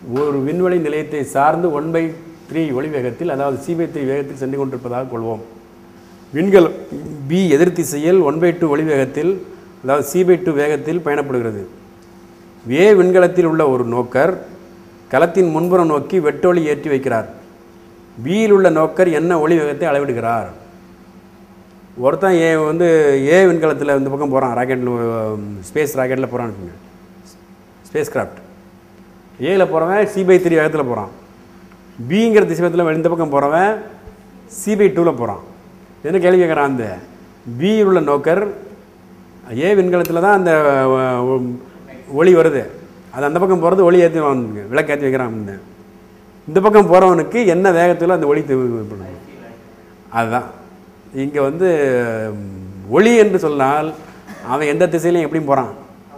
ஒரு விண்வெளி நிலையத்தை சார்ந்து ஒன் பை த்ரீ ஒளி வேகத்தில் அதாவது சி பை த்ரீ வேகத்தில் சென்று கொண்டிருப்பதாக கொள்வோம் விண்கல் பி எதிர் திசையில் ஒன் பை டூ ஒளி வேகத்தில் அதாவது சி பை டூ வேகத்தில் பயணப்படுகிறது வே விண்கலத்தில் உள்ள ஒரு நோக்கர் கலத்தின் முன்புறம் நோக்கி வெட்டொளி ஏற்றி வைக்கிறார் பியில் உள்ள நோக்கர் என்ன ஒளி வேகத்தை அளவிடுகிறார் ஒருத்தன் ஏ வந்து ஏ விண்கலத்தில் இந்த பக்கம் போகிறான் ராக்கெட்டில் ஸ்பேஸ் ராக்கெட்டில் போகிறான்னு ஸ்பேஸ் கிராஃப்ட் ஏல போகிறவன் சி பை த்ரீ வேகத்தில் போகிறான் பிங்கிற திசைவத்தில் இந்த பக்கம் போகிறவன் சி பை டூவில் போகிறான் என்ன கேள்வி கேட்குறான் அந்த பியில் உள்ள நோக்கர் ஏ விண்கலத்தில் தான் அந்த அஹ், ஒளி வருது அது அந்த பக்கம் போகிறது ஒளி ஏற்றி விளக்கு ஏற்றி வைக்கிறான் இந்த இந்த பக்கம் போகிறவனுக்கு என்ன வேகத்தில் அந்த ஒளி தெ- பண்ணும் அதுதான் இங்கே வந்து ம், ஒளி என்று சொன்னால் அவன் எந்த திசையிலையும் எப்படியும் போகிறான்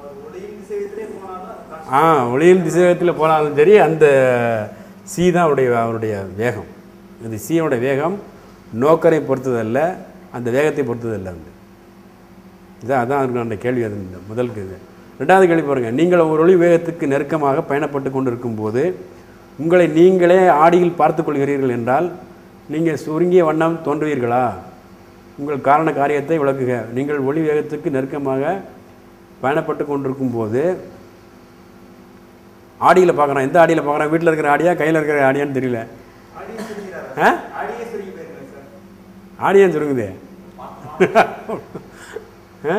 ஆ ஒளியின் திசைவேகத்தில் போனாலும் சரி அந்த சி தான் அவருடைய அவருடைய வேகம் இந்த சீயோட வேகம் நோக்கரை பொறுத்ததல்ல அந்த வேகத்தை பொறுத்ததல்ல வந்து இதான் அதான் அவருக்கு அந்த கேள்வி அது இந்த முதல் கேள்வி ரெண்டாவது கேள்வி பாருங்க நீங்கள் ஒரு ஒளி வேகத்துக்கு நெருக்கமாக பயணப்பட்டு கொண்டிருக்கும் போது உங்களை நீங்களே ஆடியில் பார்த்து கொள்கிறீர்கள் என்றால் நீங்கள் சுருங்கிய வண்ணம் தோன்றுவீர்களா உங்கள் காரண காரியத்தை விளக்குக நீங்கள் ஒளி வேகத்துக்கு நெருக்கமாக பயணப்பட்டு கொண்டிருக்கும் போது ஆடியில் பார்க்குறான் எந்த ஆடியில் பார்க்குறான் வீட்டில் இருக்கிற ஆடியா கையில் இருக்கிற ஆடியான்னு தெரியல ஆ ஆடியான்னு சொல்லுங்குதே ஆ?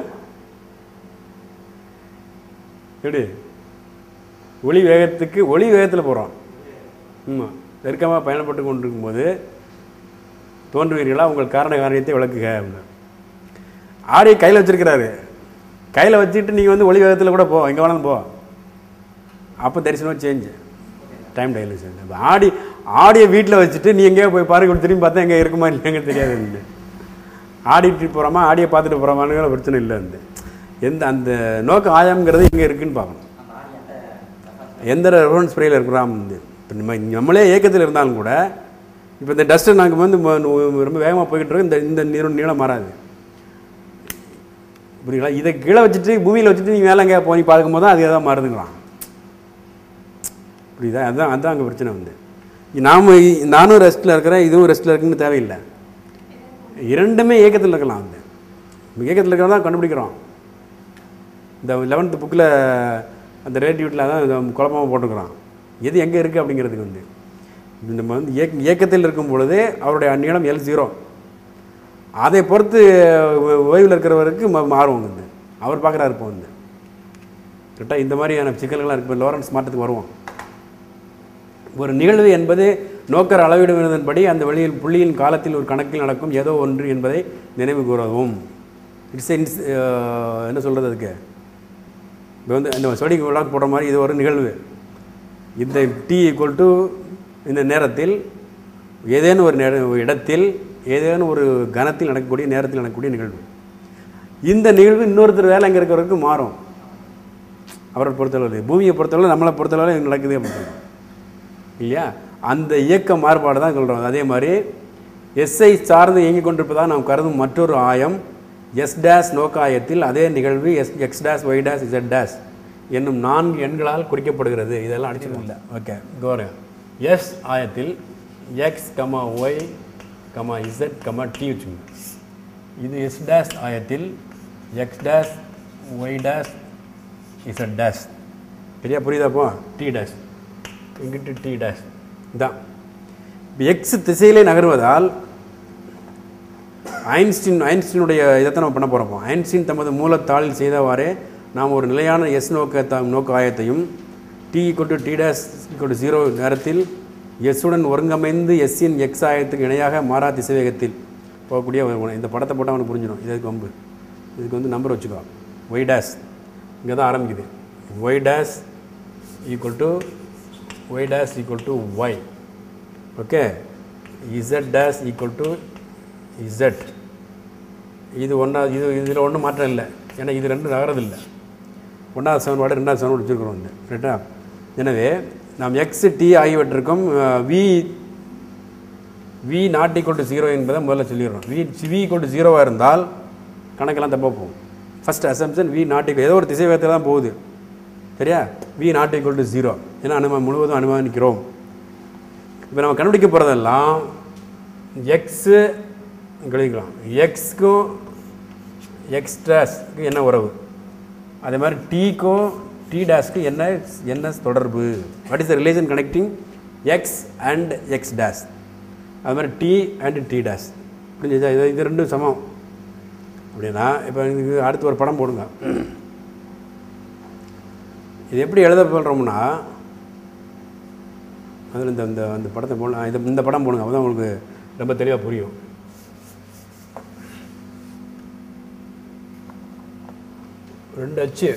எப்படி ஒளி வேகத்துக்கு ஒளி வேகத்தில் போகிறோம் ஆமாம் நெருக்கமாக பயணப்பட்டு கொண்டிருக்கும் போது தோன்றுவீர்களா உங்கள் காரண காரியத்தை விளக்குக அப்படின்னு ஆடியை கையில் வச்சிருக்கிறாரு கையில் வச்சுட்டு நீங்கள் வந்து ஒளி வேகத்தில் கூட போ எங்கே வேணாலும் போ அப்போ தரிசனம் சேஞ்ச் டைம் டைலூஷன் இப்போ ஆடி ஆடியை வீட்டில் வச்சுட்டு நீ எங்கேயோ போய் பாருங்க திரும்பி பார்த்தா எங்கே இருக்குமா இல்லைங்க தெரியாது ஆடிட்டு போகிறோமா ஆடியை பார்த்துட்டு போகிறோமான்னு பிரச்சனை இல்லை வந்து எந்த அந்த நோக்க ஆயம்ங்கிறது எங்கே இருக்குன்னு பார்க்கணும் எந்த ரெஃபரன்ஸ் ஸ்ப்ரேயில் இருக்கிறாம் வந்து இப்போ நம்ம நம்மளே ஏக்கத்தில் இருந்தாலும் கூட இப்போ இந்த டஸ்ட்டு நாங்கள் வந்து ம- நு- ரொம்ப வேகமாக போய்கிட்டு இருக்கோம் இந்த இந்த நீரம் நீளம் மாறாது புரியுங்களா இதை கீழே வச்சுட்டு பூமியில் வச்சுட்டு நீ மேலே எங்கேயா போய் பார்க்கும் போது தான் அது எதாவது மாறுதுங்களாம் புரியுதா அதுதான் அதுதான் அங்கே பிரச்சனை வந்து நாம் நானும் ரெஸ்ட்டில் இருக்கிறேன் இதுவும் ரெஸ்ட்டில் இருக்குன்னு தேவையில்லை இரண்டுமே ஏக்கத்தில் இருக்கலாம் வந்து ஏக்கத்தில் இருக்கிறதா கண்டுபிடிக்கிறோம் இந்த லெவன்த்து புக்கில் அந்த ரேடியூட்டில் தான் இதை குழப்பமாக போட்டுக்கிறோம் எது எங்கே இருக்குது அப்படிங்கிறதுக்கு வந்து நம்ம வந்து ஏக் இயக்கத்தில் இருக்கும் பொழுது அவருடைய நீளம் எல் ஜீரோ அதை பொறுத்து ஓ- ஓய்வில் இருக்கிறவருக்கு மா- மாறும் வந்து அவர் பார்க்குறாரு இப்போ வந்து கரெக்டாக இந்த மாதிரியான சிக்கல்கள்லாம் இருக்கு இப்போ லோரன்ஸ் மாற்றத்துக்கு வருவோம் ஒரு நிகழ்வு என்பது நோக்கர் அளவிடுவதன்படி அந்த வழியில் புள்ளியின் காலத்தில் ஒரு கணக்கில் நடக்கும் ஏதோ ஒன்று என்பதை நினைவு கூறவும் இட்ஸ் இன்ஸ் என்ன சொல்கிறது அதுக்கு இப்போ வந்து இந்த சொடி விளாக் போடுற மாதிரி இது ஒரு நிகழ்வு இந்த டி ஈக்குவல் டு இந்த நேரத்தில் ஏதேனும் ஒரு நேர இடத்தில் ஏதேனும் ஒரு கணத்தில் நடக்கக்கூடிய நேரத்தில் நடக்கக்கூடிய நிகழ்வு இந்த நிகழ்வு இன்னொருத்தர் வேலை அங்கே இருக்கிறவருக்கு மாறும் அவரை பொறுத்தளவு பூமியை பொறுத்தளவு நம்மளை பொறுத்தளவு இது நடக்குது அப்படின்னு இல்லையா அந்த இயக்க மாறுபாடு தான் சொல்கிறோம் அதே மாதிரி எஸ்ஐ சார்ந்து இயங்கிக் கொண்டிருப்பதாக நாம் கருதும் மற்றொரு ஆயம் எஸ் டேஸ் நோக்காயத்தில் அதே நிகழ்வு S X dash Y dash Z dash என்னும் நான்கு எண்களால் குறிக்கப்படுகிறது இதெல்லாம் அடிச்சிடும் இல்லை ஓகே கௌரவ எஸ் ஆயத்தில் X comma Y comma Z comma T வச்சுங்க இது எஸ் டேஸ் ஆயத்தில் X dash Y dash Z dash சரியா புரியுதாப்போ டி டேஷ் இங்கிட்டு டி டேஷ் இதான் எக்ஸ் திசையிலே நகர்வதால் ஐன்ஸ்டீன் ஐன்ஸ்டீனுடைய இதைத்தான் நம்ம பண்ண போகிறோம் ஐன்ஸ்டீன் தமது மூலத்தாளில் செய்தவாறே நாம் ஒரு நிலையான எஸ் நோக்க த நோக்க ஆயத்தையும் டி கொண்டு டி டேஸ் கொண்டு ஜீரோ நேரத்தில் எஸ்ஸுடன் ஒருங்கமைந்து எஸ்ஸின் எக்ஸ் ஆயத்துக்கு இணையாக மாறா திசைவேகத்தில் போகக்கூடிய ஒரு குணம். இந்த படத்தை போட்டால் அவனுக்கு புரிஞ்சிடும் இதுக்கு வம்பு இதுக்கு வந்து நம்பர் வச்சுக்கோ ஒய் டேஸ் இங்கே தான் ஆரம்பிக்குது Y dash equal to Y dash equal to Y okay Z dash equal to Z இது ஒன்றா இது இதில் ஒன்றும் மாற்றம் இல்லை ஏன்னா இது ரெண்டும் நகரதில்லை ஒன்றாவது சமன்பாடு ரெண்டாவது சமன்பாடு வச்சுருக்கிறோம் வந்து ரைட்டா எனவே நாம் எக்ஸ் டி ஆகியவற்றிற்கும் V V not equal to zero என்பதை முதல்ல சொல்லிடுறோம் வி வி ஈக்குவல் டு ஜீரோவாக இருந்தால் கணக்கெல்லாம் தப்பாக போகும் first assumption V not equal ஏதோ ஒரு திசை வேகத்தில் தான் போகுது சரியா V not equal to zero ஏன்னா அனுமா முழுவதும் அனுமானிக்கிறோம் இப்போ நம்ம கண்டுபிடிக்க போகிறதெல்லாம் எக்ஸு கழிக்கலாம் எக்ஸ்க்கும் எக்ஸ் டேஸ்க்கு என்ன உறவு அதே மாதிரி டீக்கும் டி டேஸ்க்கு என்ன என்ன தொடர்பு what is the relation connecting X and X dash அது மாதிரி டி அண்ட் டி டேஸ் புரிஞ்சுச்சா இது இது ரெண்டும் சமம் அப்படின்னா இப்போ இதுக்கு அடுத்து ஒரு படம் போடுங்க இது எப்படி எழுத போடுறோம்னா அதில் இந்த இந்த அந்த படத்தை போடலாம் இது இந்த படம் போடுங்க அப்போ தான் உங்களுக்கு ரொம்ப தெளிவாக புரியும் ரெண்டு அச்சு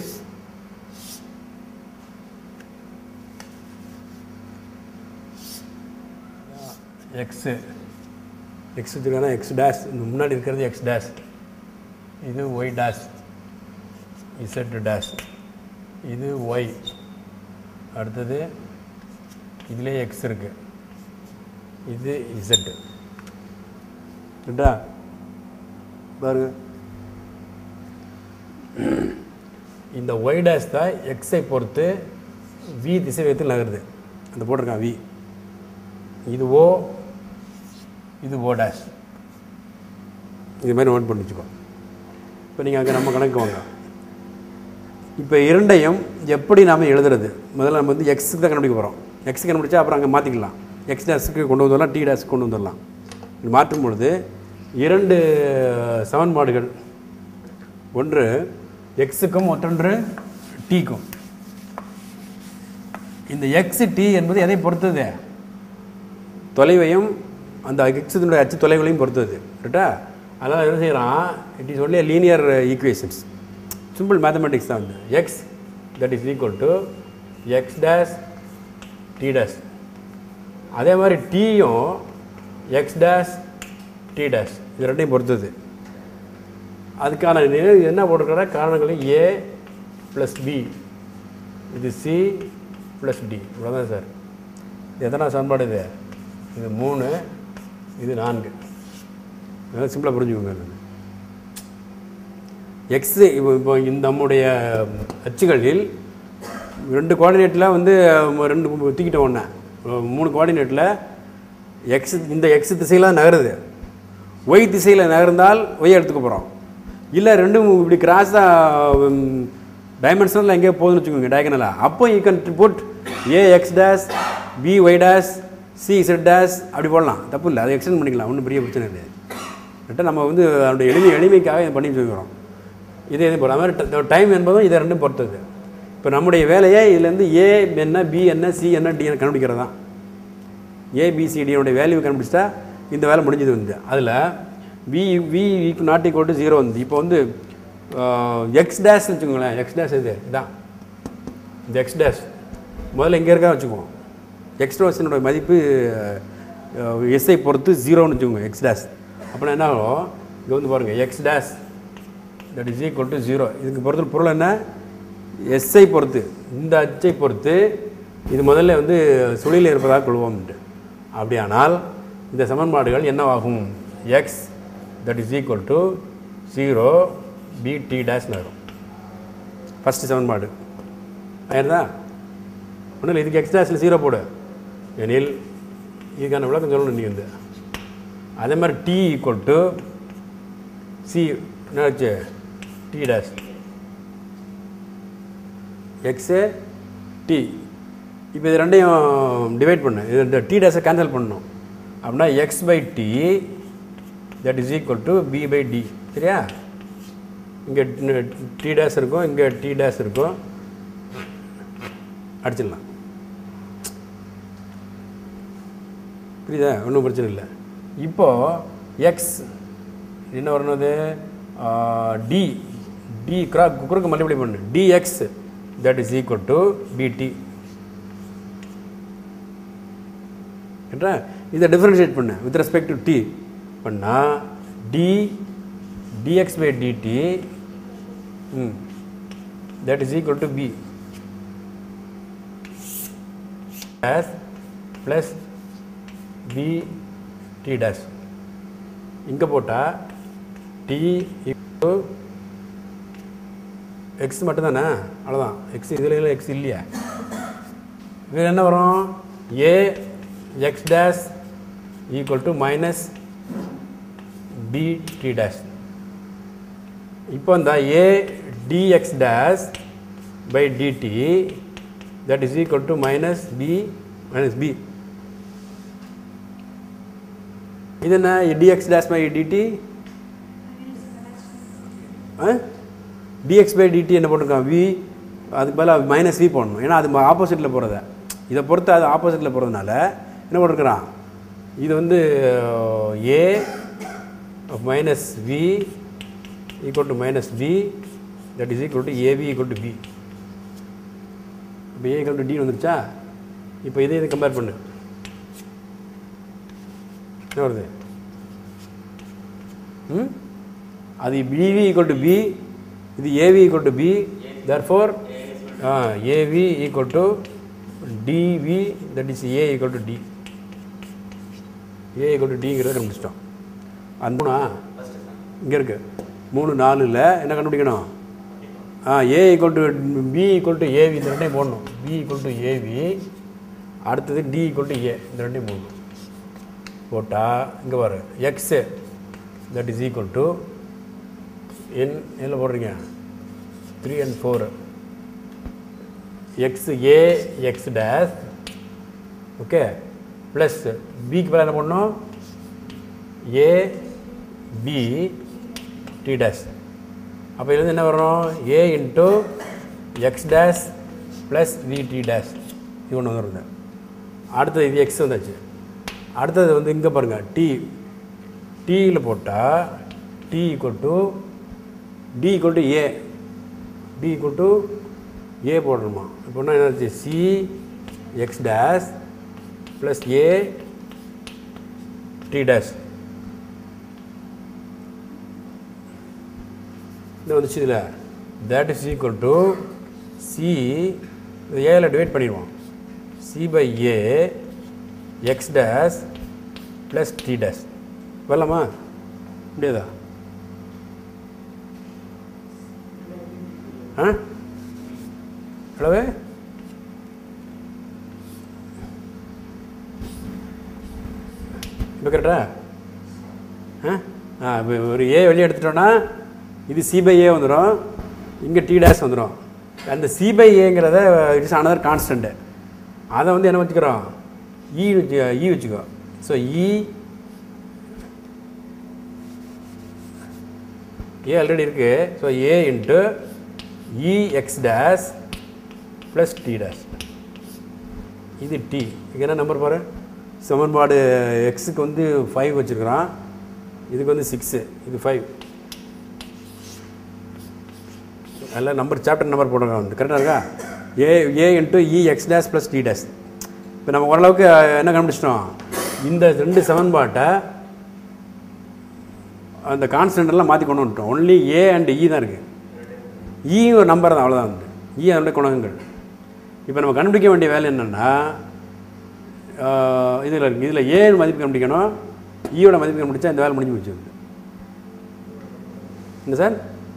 எக்ஸு எக்ஸ் வச்சுருக்காங்கன்னா எக்ஸ் டேஷ் இந்த முன்னாடி இருக்கிறது எக்ஸ் டேஷ் இது ஒய் டேஷ் இசட் டேஷ் இது ஒய் அடுத்தது இதிலே எக்ஸ் இருக்கு இது இசட் ரைட்டா பாருங்க இந்த ஒய் டேஷ் தான் எக்ஸை பொறுத்து வி திசை வேகத்தில் நகருது அந்த போட்டிருக்கான் வி இது ஓ இது ஓ டேஷ் இது மாதிரி நோட் பண்ணி வச்சுக்கோ இப்போ நீங்கள் அங்கே நம்ம கணக்கு வாங்க இப்போ இரண்டையும் எப்படி நாம் எழுதுறது முதல்ல நம்ம வந்து எக்ஸுக்கு தான் கண்டுபிடிக்க போகிறோம் எக்ஸ் கண்டுபிடிச்சா அப்புறம் அங்கே மாற்றிக்கலாம் எக்ஸ் டேஸுக்கு கொண்டு வந்துடலாம் டி டேஸுக்கு கொண்டு வந்துடலாம் இது மாற்றும் பொழுது இரண்டு சமன்பாடுகள் ஒன்று எக்ஸுக்கும் மற்றொன்று டீக்கும் இந்த எக்ஸ் டி என்பது எதை பொறுத்தது தொலைவையும் அந்த எக்ஸினுடைய அச்சு தொலைவுகளையும் பொறுத்தது ரைட்டா அதான் என்ன செய்கிறான் it is only linear equations simple mathematics தான் வந்து X that is equal to X dash T dash அதே மாதிரி டீயும் எக்ஸ் டேஷ் டி டேஷ் இது ரெண்டையும் பொறுத்தது அதுக்கான நிலை என்ன போட்டிருக்கிற காரணங்கள் ஏ ப்ளஸ் பி இது சி ப்ளஸ் டி இவ்வளோதான் சார் இது எத்தனை சமன்பாடு இது இது மூணு இது நான்கு அதெல்லாம் சிம்பிளாக புரிஞ்சுக்கோங்க எக்ஸ் இப்போ இப்போ இந்த நம்முடைய அச்சுகளில் ரெண்டு கோஆர்டினேட்டில் வந்து ரெண்டு தூக்கிட்ட ஒன்று மூணு கோஆர்டினேட்டில் எக்ஸ் இந்த எக்ஸ் திசையில் நகருது ஒய் திசையில் நகர்ந்தால் ஒய் எடுத்துக்க போகிறோம் இல்லை ரெண்டும் இப்படி கிராஸாக டைமென்ஷனில் எங்கேயோ போகுதுன்னு வச்சுக்கோங்க டயகனலாக அப்போ you can put A X dash B Y dash C Z dash அப்படி போடலாம் தப்பு இல்லை அதை எக்ஸ்டெண்ட் பண்ணிக்கலாம் ஒன்றும் பெரிய பிரச்சனை இல்லை கரெக்டாக நம்ம வந்து அதனுடைய எளிமை எளிமைக்காக இதை பண்ணி வச்சுக்கிறோம் இது இது போகிற மாதிரி டைம் என்பதும் இதை ரெண்டும் பொறுத்தது இப்போ நம்முடைய வேலையே இதுலேருந்து ஏ என்ன பி என்ன சி என்ன டி என்ன கண்டுபிடிக்கிறது தான் ஏபிசிடியோடைய வேல்யூ கண்டுபிடிச்சிட்டா இந்த வேலை முடிஞ்சது வந்து அதில் V V not equal to zero வந்து இப்போ வந்து எக்ஸ் டேஷ்னு வச்சுக்கோங்களேன் எக்ஸ் டேஷ் இது இதான் இந்த எக்ஸ் டேஷ் முதல்ல இங்கே இருக்கா வச்சுக்குவோம் எக்ஸ் டேஷனோட மதிப்பு எஸ்ஐ பொறுத்து ஜீரோன்னு வச்சுக்கோங்க எக்ஸ் டேஷ் அப்படின்னா என்ன ஆகும் இங்கே வந்து பாருங்கள் X dash that is equal to zero இதுக்கு பொறுத்த பொருள் என்ன எஸ்ஐ பொறுத்து இந்த அச்சை பொறுத்து இது முதல்ல வந்து சுழியில் இருப்பதாக கொள்வோம்ட்டு அப்படியானால் இந்த சமன்பாடுகள் என்னவாகும் X that is equal to zero B T டேஷ்னு வரும் ஃபஸ்ட்டு சமன்பாடு ஆயிருந்தா ஒன்றும் இல்லை இதுக்கு எக்ஸ் டேஷில் ஜீரோ போடு எனில் இதுக்கான விளக்கம் சொல்லணும் நீ வந்து அதே மாதிரி டி ஈக்குவல் டு சி என்னாச்சு டி டேஷ் எக்ஸு டி இப்போ இது ரெண்டையும் டிவைட் பண்ணு இது இந்த டி டேஸை கேன்சல் பண்ணணும் அப்படின்னா X by T that is equal to B by T சரியா இங்கே டி டேஸ் இருக்கும் இங்கே டி டேஸ் இருக்கும் அடிச்சிடலாம் புரியுதா ஒன்றும் பிரச்சனை இல்லை இப்போது எக்ஸ் என்ன வரணும் அது டி டி கிரா குறுக்கு மல்டிப்ளை பண்ணு DX that is equal to BT கரெக்டா இதை டிஃப்ரென்ஷியேட் பண்ணு வித் ரெஸ்பெக்ட் டு டி பண்ணால் T DX by DT hmm that is equal to B dash plus B T dash இங்கே போட்டால் டி எக்ஸ் மட்டும் தானே அவ்வளோதான் எக்ஸ் இதில் எக்ஸ் இல்லையா இதில் என்ன வரும் A X dash equal to minus B T dash இப்போ இந்த A DX dash by DT that is equal to minus B minus B இது என்ன DX dash by DT DX by DT என்ன போட்டிருக்கான் வி அதுக்கு பதிலாக மைனஸ் வி போடணும் ஏன்னா அது ஆப்போசிட்டில் போகிறத இதை பொறுத்து அது ஆப்போசிட்டில் போகிறதுனால என்ன போட்டிருக்கிறான் இது வந்து A minus V equal to minus V that is equal to AV equal to B இப்போ ஏ ஈக்குவல் டு டி வந்துருச்சா இப்போ இதை இதை கம்பேர் பண்ணு என்ன வருது ம் அது பிவி ஈக்குவல் டு பி இது ஏவி ஈக்குவல் டு பி தர் four AV equal to DV that is A equal to D A equal to டிங்கிறத கண்டுபிடிச்சிட்டோம் அந்த மூணா இங்கே இருக்கு மூணு நாலில் என்ன கண்டுபிடிக்கணும் ஆ A equal to B equal to AV இந்த ரெண்டையும் போடணும் பி ஈக்குவல் டு ஏவி அடுத்தது டி ஈக்குவல் டு ஏ இந்த ரெண்டையும் போடணும் போட்டால் இங்கே பாரு X that is equal to என் என்ன போடுறீங்க three and four X A X dash okay plus பிக்கு பதிலாக என்ன பண்ணணும் ஏ பி டி டேஷ் அப்போ இதுலேருந்து என்ன வரும் A into X dash plus we D dash இது ஒன்று வருது அடுத்தது இது எக்ஸ் வந்தாச்சு அடுத்தது வந்து இங்கே பாருங்கள் டி டியில் போட்டால் T equal to T equal to A D equal to A போடணுமா இப்போனா என்னாச்சு C X dash plus A T dash இது வந்துச்சு இதில் that is equal to C ஏல டிவைட் பண்ணிடுவோம் C by A X dash plus D dash வரலாமா முடியாதா ஆ எவ்வளவு இப்போ கரெக்டா ஆ ஆ இப்போ ஒரு ஏ வெளியே எடுத்துட்டோன்னா இது சி பை ஏ வந்துடும் இங்கே டி டேஷ் வந்துடும் அந்த சி பை ஏங்கிறத இட்ஸ் அனதர் கான்ஸ்டண்ட்டு அதை வந்து என்ன வச்சுக்கிறோம் இ வச்சு இ வச்சுக்கோ ஸோ இ ஏ ஆல்ரெடி இருக்குது so A into E X dash plus D dash இது டி இங்கே என்ன நம்பர் பாரு சமன்பாடு எக்ஸுக்கு வந்து ஃபைவ் வச்சுருக்குறான் இதுக்கு வந்து சிக்ஸு இது ஃபைவ் எல்லாம் நம்பர் சாப்டர் நம்பர் போடுறாங்க வந்து கரெக்டாக இருக்கா A A into E X dash plus D dash இப்போ நம்ம ஓரளவுக்கு என்ன கண்டுபிடிச்சிட்டோம் இந்த ரெண்டு சமன்பாட்டை அந்த கான்ஸ்டன்ட் எல்லாம் மாற்றி கொண்டு வந்துட்டோம் ஒன்லி ஏ அண்ட் இ தான் இருக்குது இ ஒரு நம்பர் தான் அவ்வளோதான் வந்து இ அதனுடைய குணகங்கள் இப்போ நம்ம கண்டுபிடிக்க வேண்டிய வேலை என்னென்னா இதில் இருக்குது இதில் ஏ மதிப்பு கண்டுபிடிக்கணும் ஈயோட மதிப்பு கண்டுபிடிச்சா இந்த வேலை முடிஞ்சு போச்சு வந்து என்ன சார்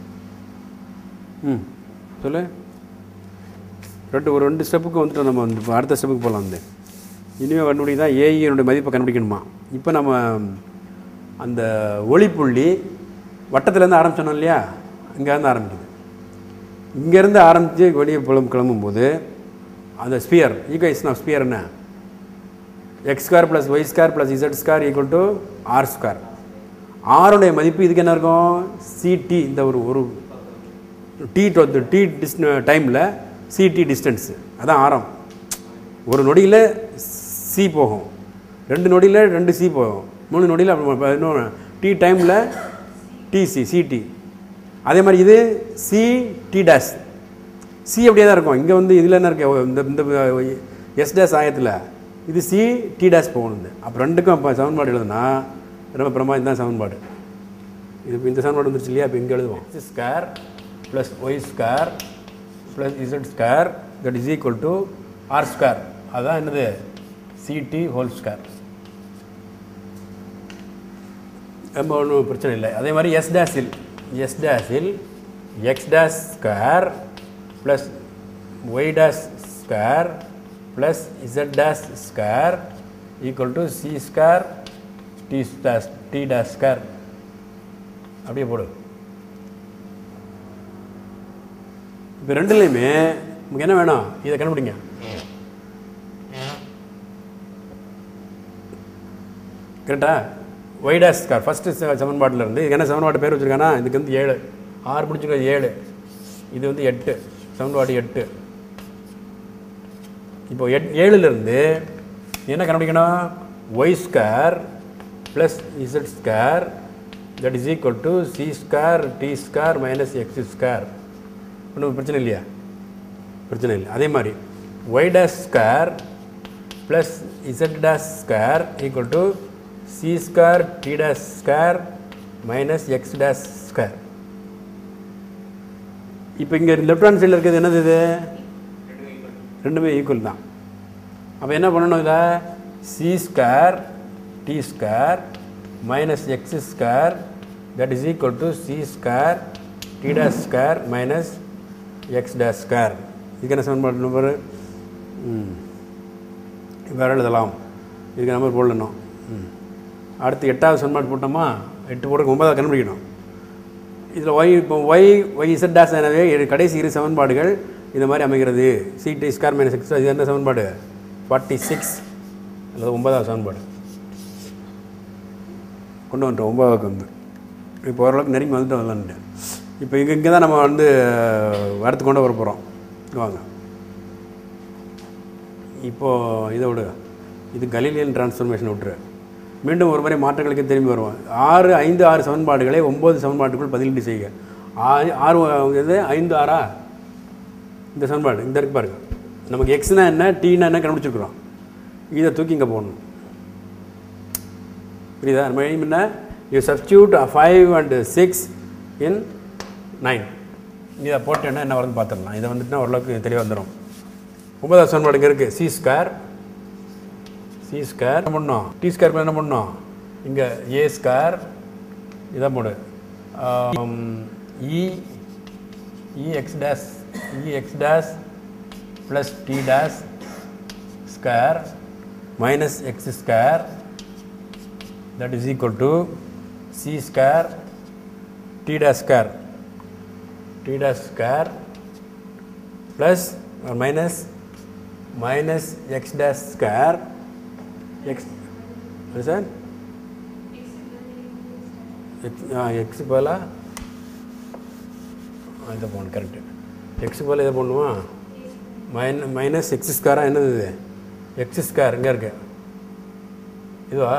ம் சொல்லு ரெண்டு ஒரு ரெண்டு ஸ்டெப்புக்கு வந்துட்டு நம்ம வந்து இப்போ அடுத்த ஸ்டெப்புக்கு போகலாம் வந்து இனிமேல் கண்டுபிடிக்க தான் ஏஇனுடைய மதிப்பை கண்டுபிடிக்கணுமா இப்போ நம்ம அந்த ஒளிப்புள்ளி வட்டத்துலேருந்து ஆரம்பிச்சோம் இல்லையா இங்கேருந்து ஆரம்பிக்குது இங்கேருந்து ஆரம்பித்து வெளியே புலம் கிளம்பும்போது அந்த ஸ்பியர் ஈக்குவேஷன் ஆஃப் ஸ்பியர் என்ன X square plus Y square plus Z square equal to R square ஆருடைய மதிப்பு இதுக்கு என்ன இருக்கும் சிடி இந்த ஒரு ஒரு டி டு டி டிஸ் டைமில் சிடி டிஸ்டன்ஸு அதான் ஆரம் ஒரு நொடியில் சி போகும் ரெண்டு நொடியில் ரெண்டு சி போகும் மூணு நொடியில் இன்னும் டி டைமில் டிசி சிடி அதே மாதிரி இது சி டி டேஷ் சி அப்படியே தான் இருக்கும் இங்கே வந்து இதில் என்ன இருக்கு இந்த இந்த எஸ் டேஷ் ஆயத்தில் இது சி டி டேஷ் போகணும் இந்த அப்போ ரெண்டுக்கும் இப்போ சமன்பாடு எழுதுனா ரொம்ப பிரமா இதுதான் சமன்பாடு இது இப்போ இந்த சமன்பாடு வந்துருச்சு இல்லையா இப்போ இங்கே எழுதுவோம் X square plus Y square plus Z square that is equal to R square அதுதான் என்னது சிடி ஹோல் ஸ்கொயர் ரொம்ப ஒன்றும் பிரச்சனை இல்லை அதே மாதிரி எஸ் டேஷில் எஸ் டேஷில் X dash square plus Y dash square plus Z dash square equal to C square D dash T dash square அப்படியே போடு இப்போ ரெண்டுலேயுமே நமக்கு என்ன வேணும் இதை கண்டுபிடிங்க கரெக்டா ஒய்டாஸ் ஸ்கார் ஃபஸ்ட்டு சமன்பாட்டில் இருந்து இதுக்கு என்ன சமன்பாடு பேர் வச்சுருக்கானா இதுக்கு வந்து ஏழு ஆறு பிடிச்சிருக்க ஏழு இது வந்து எட்டு சமன்பாடு எட்டு இப்போ எட் ஏழுலேருந்து என்ன கண்டுபிடிக்கணும் y square plus Z square that is equal to C square t square minus x square ஒன்றும் பிரச்சனை இல்லையா பிரச்சனை இல்லை அதே மாதிரி y dash square plus Z dash square equal to C square D dash square minus x dash square இப்போ இங்கே left hand சைடில் இருக்கிறது என்னது இது ரெண்டுமே ஈக்குவல் தான் அப்போ என்ன பண்ணணும் இதில் c square t square minus x square that is equal to C square D dash square minus x dash square இதுக்கு என்ன சமன்பாடு நம்பர் ம் வேறு எழுதலாம் இதுக்கு நம்பர் போடணும் ம் அடுத்து எட்டாவது சமன்பாடு போட்டோமா எட்டு போட்டு ஒன்பதாவது கண்டுபிடிக்கணும் இதில் ஒய் இப்போ ஒய் ஒய் இசட் டேஸ் எனவே இரு- கடைசி இரு சமன்பாடுகள் இந்த மாதிரி அமைகிறது c t square minus x இது என்ன சமன்பாடு ஃபார்ட்டி சிக்ஸ் அல்லது ஒன்பதாவது சமன்பாடு கொண்டு வந்துட்டோம் ஒன்பதாவது வந்து இப்போ ஓரளவுக்கு நெருங்கி வந்துட்டு வரலான்ட்டு இப்போ இங்கே இங்கே தான் நம்ம வந்து அஹ், அடுத்து கொண்டு வர போகிறோம் வாங்க இப்போது இதை விடு இது கலீலியன் டிரான்ஸ்ஃபர்மேஷன் விட்டுரு மீண்டும் ஒரு முறை மாற்றங்களுக்கு திரும்பி வருவோம் ஆறு ஐந்து ஆறு சமன்பாடுகளை ஒம்பது சமன்பாட்டுக்குள் பதிலீடு செய்க ஆறு ஆறு இது ஐந்து ஆறா இந்த சமன்பாடு இந்த இருக்கு பாருங்க நமக்கு எக்ஸ்னா என்ன டீனா என்ன கண்டுபிடிச்சிருக்கிறோம் இதை தூக்கி இங்கே போடணும் புரியுதா நம்ம aim என்ன you substitute five and six in nine இதை போட்டேன்னா என்ன வருதுன்னு பார்த்துடலாம் இதை வந்துட்டுனா ஓரளவுக்கு தெளிவாக வந்துடும் ஒன்பதாவது சமன்பாடு இங்கே இருக்குது சி ஸ்கொயர் சி ஸ்கொயர் என்ன பண்ணோம் டி ஸ்கொயர் என்ன பண்ணோம் இங்கே ஏ ஸ்கொயர் இதான் போடு e e x dash e x dash plus t dash square minus x square that is equal to c square t dash square t dash square plus or minus minus x dash square x what is that x ஆ x போல இதை போகணும் correct X போல இதை பண்ணுமா மைன minus X ஸ்கொயராக என்னது இது எக்ஸ் ஸ்கொயர் இங்கே இருக்கு இதுவா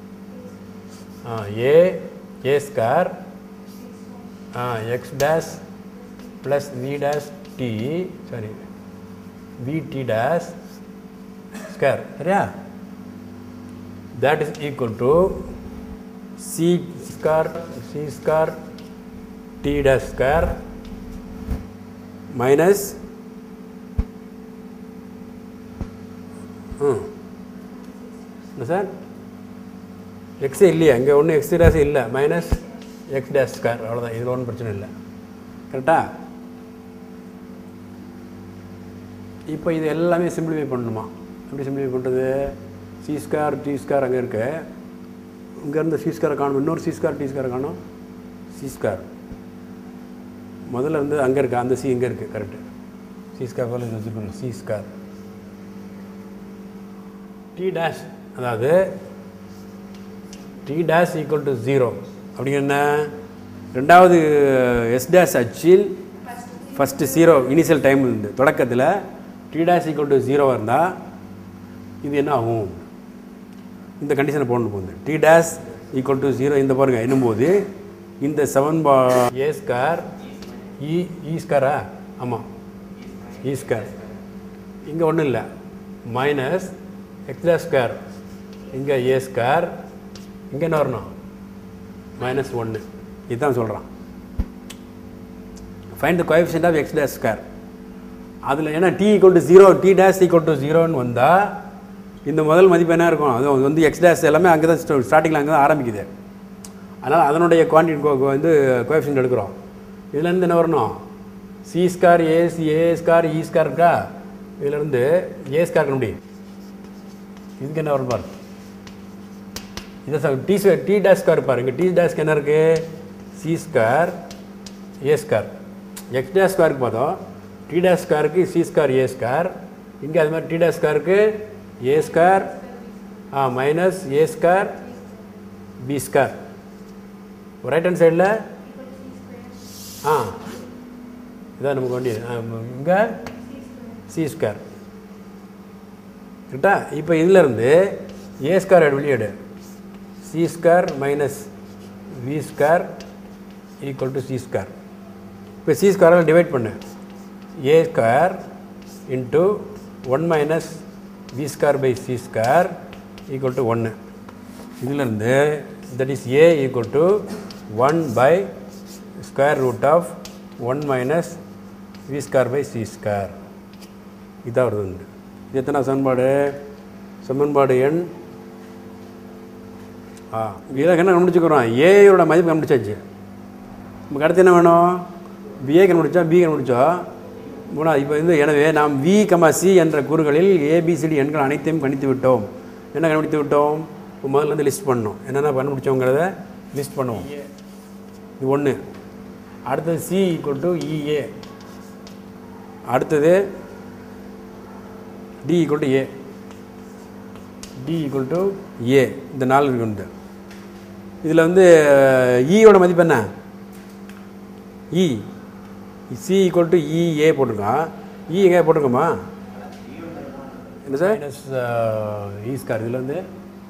a a square x dash plus v dash t sorry v D dash square சரியா that is equal to c square c square t dash square minus ம் என்ன சார் எக்ஸே இல்லையா இங்கே ஒன்றும் எக்ஸ் டேஸ் இல்லை மைனஸ் எக்ஸ் டேஷ் ஸ்கொயர் அவ்வளோதான் இதில் ஒன்றும் பிரச்சனை இல்லை கரெக்டா இப்போ இது எல்லாமே சிம்பிளிஃபை பண்ணணுமா எப்படி சிம்பிளிஃபை பண்ணுறது சி ஸ்கொயர் டி ஸ்கொயர் அங்கே இருக்கு இங்கேருந்து சி ஸ்கொயரை காணும் இன்னொரு சி ஸ்கொயர் டி ஸ்கொயரை காணும் சி ஸ்கொயர் முதல்ல வந்து அங்கே இருக்கு அந்த சி இங்கே இருக்குது கரெக்டு சி ஸ்கொயர் போல் இது வச்சுருக்கணும் சி ஸ்கொயர் டி டேஷ் அதாவது t dash equal to zero அப்படிங்க என்ன ரெண்டாவது எஸ் டேஷ் அச்சில் ஃபஸ்ட்டு ஜீரோ இனிஷியல் டைம் இருந்து தொடக்கத்தில் டி டேஷ் ஈக்குவல் டு ஜீரோவாக இருந்தால் இது என்ன ஆகும் இந்த கண்டிஷனை போடணும் போகுது t dash equal to zero இந்த பாருங்க என்னும்போது இந்த செவன் பா ஏ ஸ்கொயர் இ இ ஸ்கொயரா ஆமாம் இ ஸ்கொயர் இங்கே ஒன்றும் இல்லை மைனஸ் எக்ஸ்ட்ரா ஸ்கொயர் இங்கே ஏ ஸ்கொயர் இங்கே என்ன வரணும் மைனஸ் ஒன்று இதுதான் சொல்கிறான் find the coefficient of x dash square அதில் ஏன்னா t equal to zero t dash equal to ஜீரோன்னு வந்தால் இந்த முதல் மதிப்பு என்ன இருக்கும் அது வந்து எக்ஸ் டேஷ் எல்லாமே அங்கே தான் ஸ்டார்டிங்கில் அங்கே தான் ஆரம்பிக்குது அதனால் அதனுடைய குவான்டிட்டி வந்து கோஎஃபிஷியன்ட் எடுக்கிறோம் இதுலேருந்து என்ன வரணும் c square as a square e square இருக்கா இதுலேருந்து ஏ ஸ்கார் கண்டுபிடி இதுக்கு என்ன வரும் பாரு இதை sir t square D dash square பாரு இங்கே டி டேஷ்க்கு என்ன இருக்குது c square a square x dash ஸ்கொயருக்கு பார்த்தோம் டி டேஷ் ஸ்கொயருக்கு சி ஸ்கொயர் ஏ ஸ்கொயர் இங்கே அது மாதிரி டி டேஷ் ஸ்கொயருக்கு ஏ ஸ்கொயர் ஆ minus a square b square right hand சைடில் ஆ இதான் நமக்கு வேண்டியது இங்கே சி ஸ்கொயர் கரெக்டா இப்போ இதிலேருந்து ஏ ஸ்கொயர் வெளியே எடு c square minus v square equal to C square இப்போ சி ஸ்கொயரால் டிவைட் பண்ணு a square into one minus v square by c square equal to ஒன்று இதிலேருந்து that is A equal to one by square root of one minus v square by c square இதாக வருது வந்து இது எத்தனை சமன்பாடு சமன்பாடு எண் ஆ இதை என்ன கண்டுபிடிச்சிக்கிறோம் ஏயோட மதிப்பு கண்டுபிடிச்சாச்சு நமக்கு அடுத்து என்ன வேணும் பிஏ கண்டுபிடிச்சா பி கண்டுபிடிச்சோம் மூணா இப்போ வந்து எனவே நாம் வி கமா சி என்ற கூறுகளில் ஏபிசிடி எண்கள் அனைத்தையும் கணித்து விட்டோம் என்ன கண்டுபிடித்து விட்டோம் இப்போ முதல்ல இருந்து லிஸ்ட் பண்ணணும் என்னென்ன கண்டுபிடிச்சோங்கிறத லிஸ்ட் பண்ணுவோம் இது ஒன்று அடுத்தது சி ஈக்குவல் டு இஏ அடுத்தது D equal to A D equal to ஏ இந்த நாலு இருக்கு வந்து இதில் வந்து ஈயோட மதிப்பு என்ன e c equal to e a போட்டிருக்கான் இ எங்கே போட்டிருக்கோமா என்ன சார் மைனஸ் இ ஸ்கார் இதில் வந்து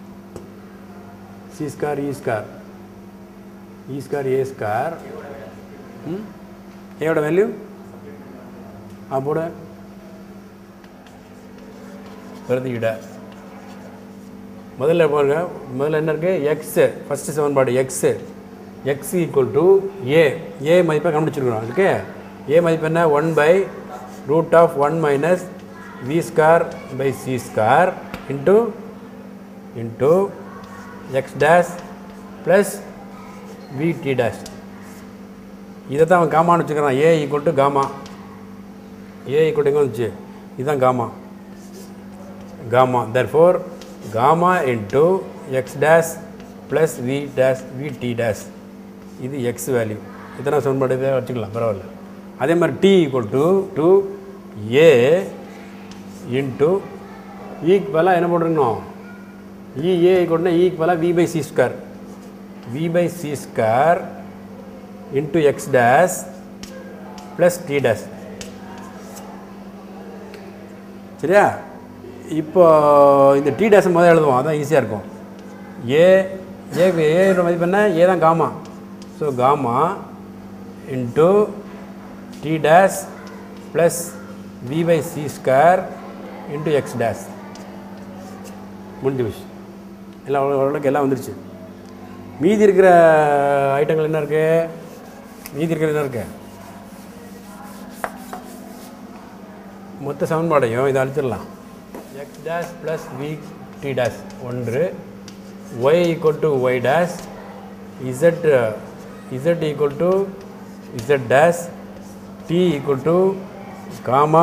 c square e square e square a square ம் ஏயோட வேல்யூ ஆ போட பிரதியிட முதல்ல பாருங்க முதல்ல என்ன இருக்குது எக்ஸு ஃபஸ்ட்டு சமன்பாடு x x equal to a a மதிப்பை கண்டுபிடிச்சிருக்கிறோம் அதுக்கு ஏ மதிப்பு என்ன one by root of one minus v square by c square into into X dash plus we D dash இதை தான் அவன் காமான்னு வச்சுக்கிறான் a equal to gamma a equal எங்கே வந்துச்சு இதுதான் gamma gamma therefore gamma into x dash plus v dash v t dash இது x value இதெல்லாம் சமன்பாடு இதை வச்சுக்கலாம் பரவாயில்ல அதே மாதிரி D equal to to a into ஈக்கு பதிலாக என்ன போட்டுருக்கணும் இ ஏ ஈக்குவல்னா ஈக்கு பதிலாக v by c square v by c square into X dash plus D dash சரியா இப்போ இந்த டி டேஷ் முதல்ல எழுதுவோம் அதான் ஈஸியாக இருக்கும் ஏ ஏ ஏயோட மதிப்பு என்ன ஏ தான் gamma so gamma into t dash plus v by c square into X dash முடிஞ்சு போச்சு எல்லாம் ஓரளவு- ஓரளவுக்கு எல்லாம் வந்துருச்சு மீதி இருக்கிற ஐட்டங்கள் என்ன இருக்குது மீதி இருக்கிறது என்ன இருக்குது மொத்த சமன்பாடையும் இதை அழிச்சிடலாம் x dash plus we D dash ஒன்று y equal to y dash z z equal to z dash t equal to gamma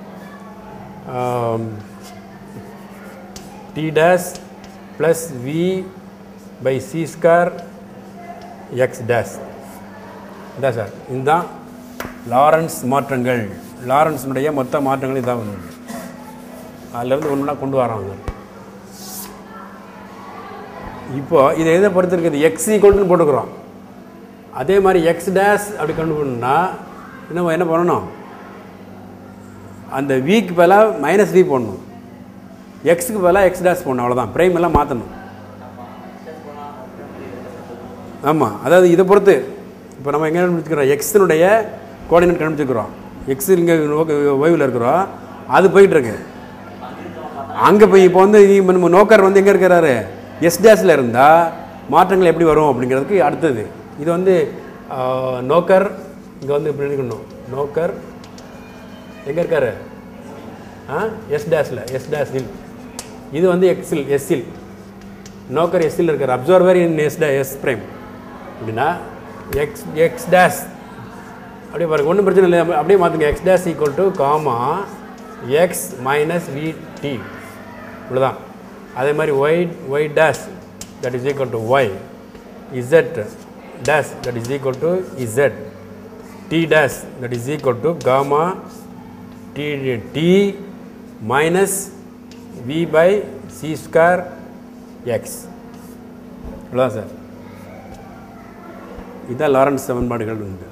t dash plus v by c square x dash இதான் சார் இதுதான் Lorentz மாற்றங்கள் லாரன்ஸினுடைய மொத்த மாற்றங்கள் இதான் ஒன்று அதிலேருந்து ஒன்றுனா கொண்டு வரோம் சார் இப்போ இதை எதை பொறுத்து இருக்குது எக்ஸ் ஈக்குவல்னு போட்டுக்கிறோம் அதே மாதிரி எக்ஸ் டேஷ் அப்படி கொண்டு போகணுன்னா என்ன என்ன பண்ணணும் அந்த விக்கு பதிலாக மைனஸ் வி போடணும் எக்ஸுக்கு பதிலாக எக்ஸ் டேஷ் போடணும் அவ்வளோதான் ப்ரைம் எல்லாம் மாற்றணும் ஆமாம் அதாவது இதை பொறுத்து இப்போ நம்ம எங்கே கண்டுபிடிச்சிக்கிறோம் எக்ஸினுடைய கோஆர்டினேட் கண்டுபிடிச்சிக்கிறோம் எக்ஸ் இங்கே ஓய்வில் இருக்கிறோம் அது போயிட்டுருக்கு அங்கே போய் இப்போ வந்து இப்ப நம்ம நோக்கர் வந்து எங்கே இருக்கிறாரு எஸ் டேஸில் இருந்தால் மாற்றங்கள் எப்படி வரும் அப்படிங்கிறதுக்கு அடுத்தது இது வந்து ஆஹ், நோக்கர் இங்கே வந்து இப்படி இருக்கணும் நோக்கர் எங்கே இருக்காரு ஆ எஸ் டேஸில் எஸ் டேஸில் இது வந்து எக்ஸில் எஸ்ஸில் நோக்கர் எஸ்ஸில் இருக்கார் அப்சர்வர் இன் எஸ் டே எஸ் பிரைம் அப்படின்னா எக்ஸ் எக்ஸ் டேஷ் அப்படியே பாருங்க ஒன்றும் பிரச்சனை இல்லை அப்படியே மாற்றுங்க x dash equal to gamma x minus v t இவ்வளோதான் அதே மாதிரி y y dash that is equal to y z dash that is equal to z t dash that is equal to gamma t t minus v by c square x இவ்வளோதான் sir இதுதான் Lorentz சமன்பாடுகள் உண்டு